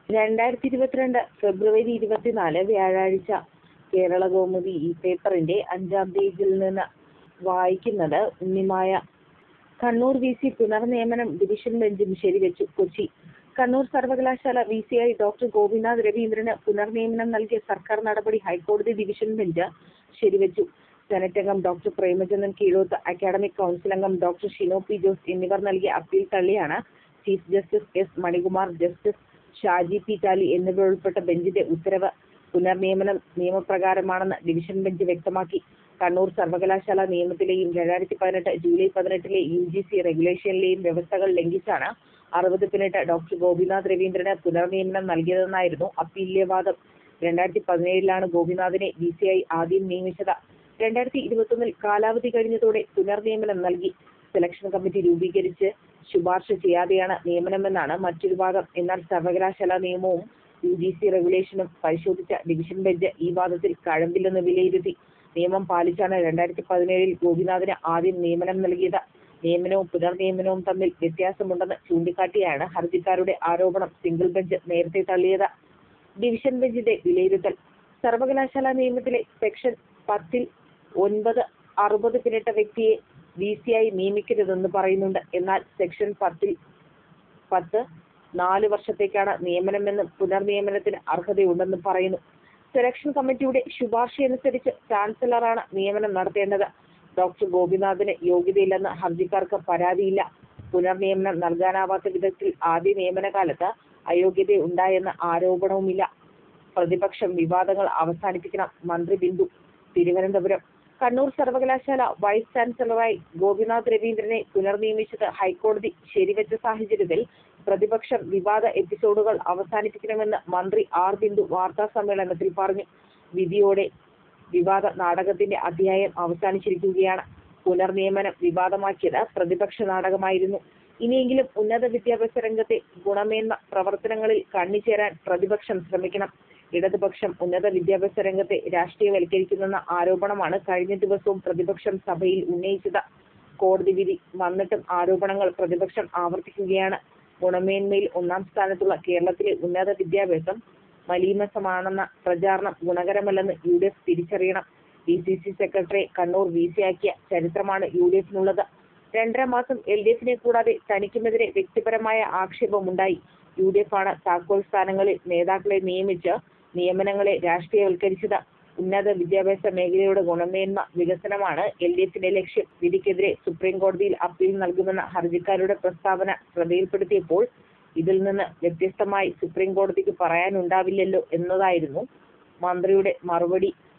രണ്ടായിരത്തി ഇരുപത്തിരണ്ട് ഫെബ്രുവരി ഇരുപത്തിനാല് വ്യാഴാഴ്ച കേരള കൗമുദി ഈ പേപ്പറിന്റെ അഞ്ചാം പേജിൽ നിന്ന് വായിക്കുന്നത് ഉണ്ണിമായ കണ്ണൂർ വി സി പുനർനിയമനം ഡിവിഷൻ ബെഞ്ചും ശരിവെച്ചു കൊച്ചി കണ്ണൂർ സർവകലാശാല വി സി ആയി ഡോക്ടർ ഗോപിനാഥ് രവീന്ദ്രന് പുനർനിയമനം നൽകിയ സർക്കാർ നടപടി ഹൈക്കോടതി ഡിവിഷൻ ബെഞ്ച് ശരിവെച്ചു സെനറ്റ് അംഗം doctor Premachandran Keezhoth academic council അംഗം ഡോക്ടർ ഷിനോ പി ജോസ് എന്നിവർ നൽകിയ അപ്പീൽ തള്ളിയാണ് chief justice S Manikumar justice Shaji P Tali എന്നിവരുൾപ്പെട്ട ബെഞ്ചിന്റെ ഉത്തരവ് പുനർനിയമനം നിയമപ്രകാരമാണെന്ന് ഡിവിഷൻ ബെഞ്ച് വ്യക്തമാക്കി കണ്ണൂർ സർവകലാശാല നിയമത്തിലെയും രണ്ടായിരത്തി പതിനെട്ട് ജൂലൈ പതിനെട്ടിലെ യു ജി സി റെഗുലേഷനിലെയും വ്യവസ്ഥകൾ ലംഘിച്ചാണ് അറുപത് പിന്നിട്ട് ഡോക്ടർ ഗോപിനാഥ് രവീന്ദ്രന് പുനർനിയമനം നൽകിയതെന്നായിരുന്നു അപ്പീലിലെ വാദം രണ്ടായിരത്തി പതിനേഴിലാണ് ഗോപിനാഥിനെ വി സി ആയി ആദ്യം നിയമിച്ചത് രണ്ടായിരത്തി ഇരുപത്തൊന്നിൽ കാലാവധി കഴിഞ്ഞതോടെ പുനർനിയമനം നൽകി സെലക്ഷൻ കമ്മിറ്റി രൂപീകരിച്ച് ശുപാർശ ചെയ്യാതെയാണ് നിയമനമെന്നാണ് മറ്റൊരു വാദം എന്നാൽ സർവകലാശാല നിയമവും യു ജി സി റെഗുലേഷനും പരിശോധിച്ച ഡിവിഷൻ ബെഞ്ച് ഈ വാദത്തിൽ കഴമ്പില്ലെന്ന് വിലയിരുത്തി നിയമം പാലിച്ചാണ് രണ്ടായിരത്തി പതിനേഴിൽ ഗോപിനാഥിന് ആദ്യം നിയമനം നൽകിയത് നിയമനവും പുനർനിയമനവും തമ്മിൽ വ്യത്യാസമുണ്ടെന്ന് ചൂണ്ടിക്കാട്ടിയാണ് ഹർജിക്കാരുടെ ആരോപണം സിംഗിൾ ബെഞ്ച് നേരത്തെ തള്ളിയത് ഡിവിഷൻ ബെഞ്ചിന്റെ വിലയിരുത്തൽ സർവകലാശാല നിയമത്തിലെ സെക്ഷൻ പത്തിൽ ഒൻപത് അറുപത് പിന്നിട്ട വ്യക്തിയെ വി സി ആയി നിയമിക്കരുതെന്ന് പറയുന്നുണ്ട് എന്നാൽ സെക്ഷൻ പത്തിൽ പത്ത് നാല് വർഷത്തേക്കാണ് നിയമനമെന്നും പുനർനിയമനത്തിന് അർഹതയുണ്ടെന്നും പറയുന്നു സെലക്ഷൻ കമ്മിറ്റിയുടെ ശുപാർശയനുസരിച്ച് ചാൻസലറാണ് നിയമനം നടത്തേണ്ടത് ഡോക്ടർ ഗോപിനാഥിന് യോഗ്യതയില്ലെന്ന് ഹർജിക്കാർക്ക് പരാതിയില്ല പുനർനിയമനം നൽകാനാവാത്ത വിധത്തിൽ ആദ്യ നിയമനകാലത്ത് അയോഗ്യത ഉണ്ടായെന്ന ആരോപണവുമില്ല പ്രതിപക്ഷം വിവാദങ്ങൾ അവസാനിപ്പിക്കണം മന്ത്രി ബിന്ദു തിരുവനന്തപുരം കണ്ണൂർ സർവകലാശാല വൈസ് ചാൻസലറായി ഗോപിനാഥ് രവീന്ദ്രനെ പുനർനിയമിച്ചത് ഹൈക്കോടതി ശരിവെച്ച സാഹചര്യത്തിൽ പ്രതിപക്ഷം വിവാദ എപ്പിസോഡുകൾ അവസാനിപ്പിക്കണമെന്ന് മന്ത്രി ആർ ബിന്ദു വാർത്താ സമ്മേളനത്തിൽ പറഞ്ഞു വിധിയോടെ വിവാദ നാടകത്തിന്റെ അധ്യായം അവസാനിച്ചിരിക്കുകയാണ് പുനർനിയമനം വിവാദമാക്കിയത് പ്രതിപക്ഷ നാടകമായിരുന്നു ഇനിയെങ്കിലും ഉന്നത വിദ്യാഭ്യാസ രംഗത്തെ ഗുണമേന്മ പ്രവർത്തനങ്ങളിൽ കണ്ണിച്ചേരാൻ പ്രതിപക്ഷം ശ്രമിക്കണം ഇടതുപക്ഷം ഉന്നത വിദ്യാഭ്യാസ രംഗത്തെ രാഷ്ട്രീയവൽക്കരിക്കുന്നെന്ന ആരോപണമാണ് കഴിഞ്ഞ ദിവസവും പ്രതിപക്ഷം സഭയിൽ ഉന്നയിച്ചത് കോടതി വിധി വന്നിട്ടും ആരോപണങ്ങൾ പ്രതിപക്ഷം ആവർത്തിക്കുകയാണ് ഗുണമേന്മയിൽ ഒന്നാം സ്ഥാനത്തുള്ള കേരളത്തിലെ ഉന്നത വിദ്യാഭ്യാസം മലീമസമാണെന്ന പ്രചാരണം ഗുണകരമല്ലെന്ന് യു ഡി എഫ് തിരിച്ചറിയണം D C C secretary Kannur V C ആക്കിയ ചരിത്രമാണ് യു ഡി എഫിനുള്ളത് രണ്ടര മാസം എൽ ഡി എഫിനെ കൂടാതെ തനിക്കുമെതിരെ വ്യക്തിപരമായ ആക്ഷേപമുണ്ടായി യു ഡി എഫ് ആണ് താക്കോൽ സ്ഥാനങ്ങളിൽ നേതാക്കളെ നിയമിച്ച് നിയമനങ്ങളെ രാഷ്ട്രീയവൽക്കരിച്ചത് ഉന്നത വിദ്യാഭ്യാസ മേഖലയുടെ ഗുണമേന്മ വികസനമാണ് എൽ ഡി എഫിന്റെ ലക്ഷ്യം വിധിക്കെതിരെ സുപ്രീം കോടതിയിൽ അപ്പീൽ നൽകുമെന്ന ഹർജിക്കാരുടെ പ്രസ്താവന ശ്രദ്ധയിൽപ്പെടുത്തിയപ്പോൾ ഇതിൽ നിന്ന് വ്യത്യസ്തമായി സുപ്രീം കോടതിക്ക് പറയാനുണ്ടാവില്ലല്ലോ എന്നതായിരുന്നു മന്ത്രിയുടെ മറുപടി